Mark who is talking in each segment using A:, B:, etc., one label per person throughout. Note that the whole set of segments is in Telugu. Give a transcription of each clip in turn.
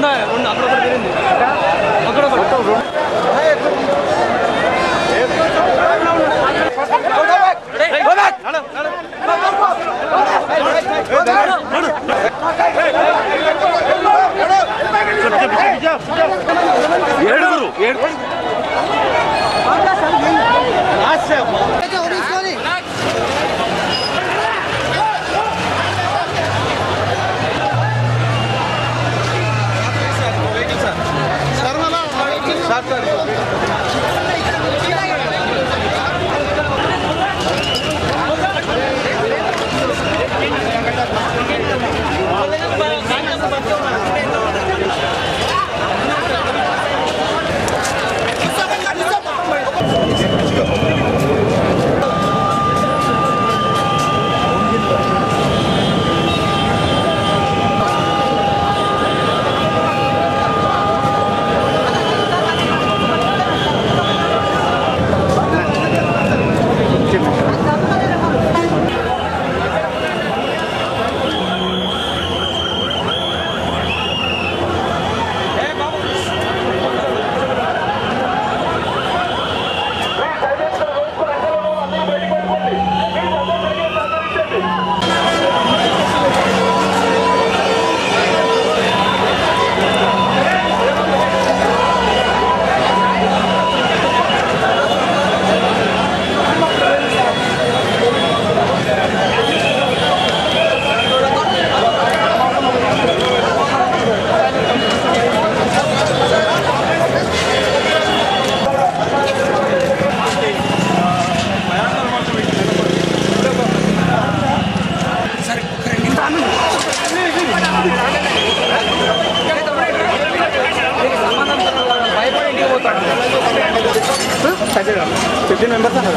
A: ఉన్నాయి రెండు అక్కడ ఒకటి తిరిగింది అక్కడ ఒకటి Go back! నడు, నడు. ఏడుగురు ఏడుగురు ఫిఫ్టీన్ మెంబర్స్ అన్నారు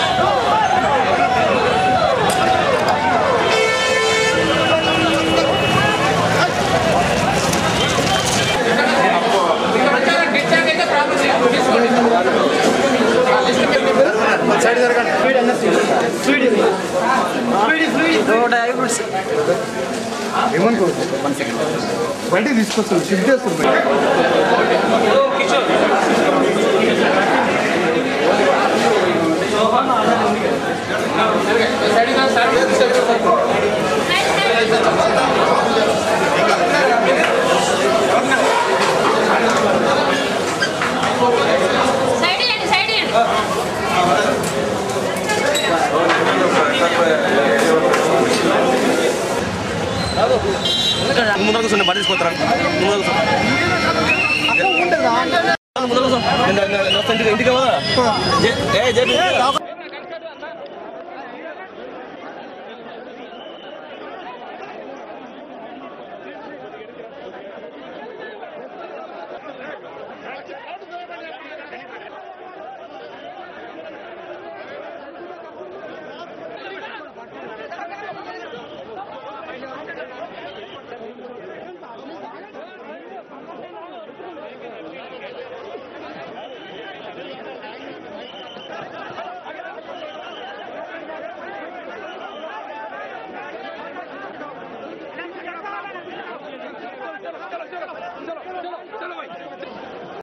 A: సైడ్ జరగండి స్పీడ్ అన్న స్పీడ్ స్పీడ్ స్పీడ్ ఏమనుకోవచ్చు వన్ సెకండ్ బయటికి తీసుకొస్తుంది షిఫ్ట్ చేస్తుంది బయట
B: సైడ్ ఇవ్వండి సైడ్ ఇవ్వండి
A: ముందర కూర్చోండి బండి తీసుకొస్తారా ముందర కూర్చోండి ముందర కూర్చో నేను- నేను- నేను వస్తా ఇంటికి ఇంటికి పోదా? జే- ఏ జేపీ